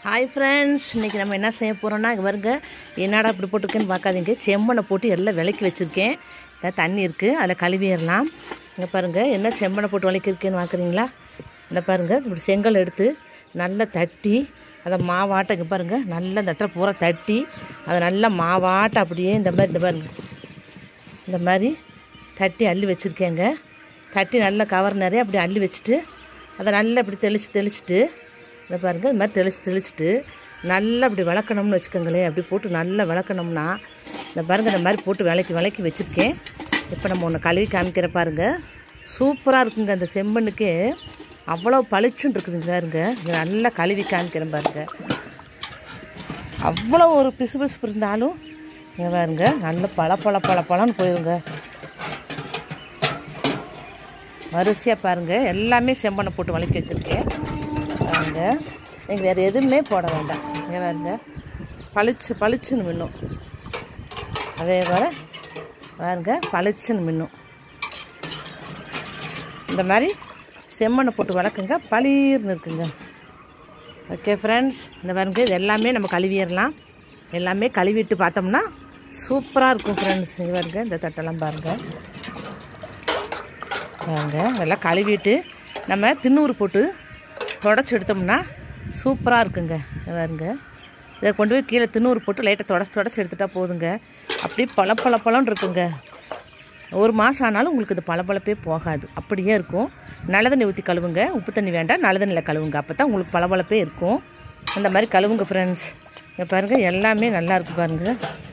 hi friends இன்றைக்கி நம்ம என்ன செய்ய போகிறோம்னா இங்கே வருங்க என்னடா இப்படி போட்டிருக்கேன்னு பார்க்காதீங்க செம்மண்ணை போட்டு எல்லாம் விளக்கி வச்சுருக்கேன் இதான் தண்ணி இருக்குது அதில் கழுவிடலாம் இங்கே பாருங்கள் என்ன செம்மண்ணை போட்டு விளக்கிருக்கேன்னு பார்க்குறீங்களா இந்த பாருங்கள் இப்படி செங்கல் எடுத்து நல்லா தட்டி அதை மாவாட்ட இங்கே பாருங்கள் நல்லா இந்த இடத்துல பூரா தட்டி அதை நல்லா மாவாட்ட அப்படியே இந்த மாதிரி இந்த பாருங்க இந்த மாதிரி தட்டி அள்ளி வச்சுருக்கேங்க தட்டி நல்லா கவர் நிறைய அப்படி அள்ளி வச்சுட்டு அதை நல்லா இப்படி தெளித்து தெளிச்சுட்டு இதை பாருங்கள் இந்த மாதிரி தெளித்து தெளிச்சுட்டு நல்லா அப்படி விளக்கணும்னு வச்சுக்கோங்களேன் அப்படி போட்டு நல்லா விளக்கணும்னா இந்த பாருங்கள் இந்த மாதிரி போட்டு விளக்கி விளக்கி வச்சுருக்கேன் இப்போ நம்ம ஒன்று கழுவி காமிக்கிற பாருங்க சூப்பராக இருக்குங்க அந்த செம்மண்ணுக்கே அவ்வளோ பளிச்சுன்னு இருக்குதுங்க பாருங்க இதை நல்லா கழுவி காமிக்கிறேன் பாருங்க அவ்வளோ ஒரு பிசுபிசுப்பு இருந்தாலும் இங்கே பாருங்க நல்ல பல பல பல பழம்னு போயிருங்க வரிசையாக பாருங்கள் எல்லாமே செம்பனை போட்டு வளக்கி வச்சுருக்கேன் பாருங்க நீங்கள் வேறு எதுவுமே போட வேண்டாம் இங்கே பாருங்க பளிச்சு பளிச்சுன்னு மின்னும் அதே போல் பாருங்க பளிச்சுன்னு மின்னும் இந்த மாதிரி செம்மண்ணை போட்டு வளர்க்குங்க பளீர்னு இருக்குங்க ஓகே ஃப்ரெண்ட்ஸ் இந்த பாருங்க இது எல்லாமே நம்ம கழுவிடலாம் எல்லாமே கழுவிட்டு பார்த்தோம்னா சூப்பராக இருக்கும் ஃப்ரெண்ட்ஸ் இங்கே பாருங்க இந்த தட்டெல்லாம் பாருங்கள் பாருங்க இதெல்லாம் கழுவிட்டு நம்ம தின்னூறு போட்டு தொடச்சி எடுத்தோம்னா சூப்பராக இருக்குங்க இதை பாருங்க இதை கொண்டு போய் கீழே தின்னூறு போட்டு லைட்டாக தொடச்சி தொடச்சி எடுத்துட்டா போதுங்க அப்படியே பள பள பழம்னு இருக்குங்க ஒரு மாதம் ஆனாலும் உங்களுக்கு இது பளபளப்பே போகாது அப்படியே இருக்கும் நல்ல தண்ணி ஊற்றி கழுவுங்க உப்பு தண்ணி வேண்டாம் நல்ல தண்ணியில் கழுவுங்க அப்போ தான் உங்களுக்கு பளபளப்பே இருக்கும் அந்த மாதிரி கழுவுங்க ஃப்ரெண்ட்ஸ் இங்கே பாருங்கள் எல்லாமே நல்லா இருக்குது பாருங்கள்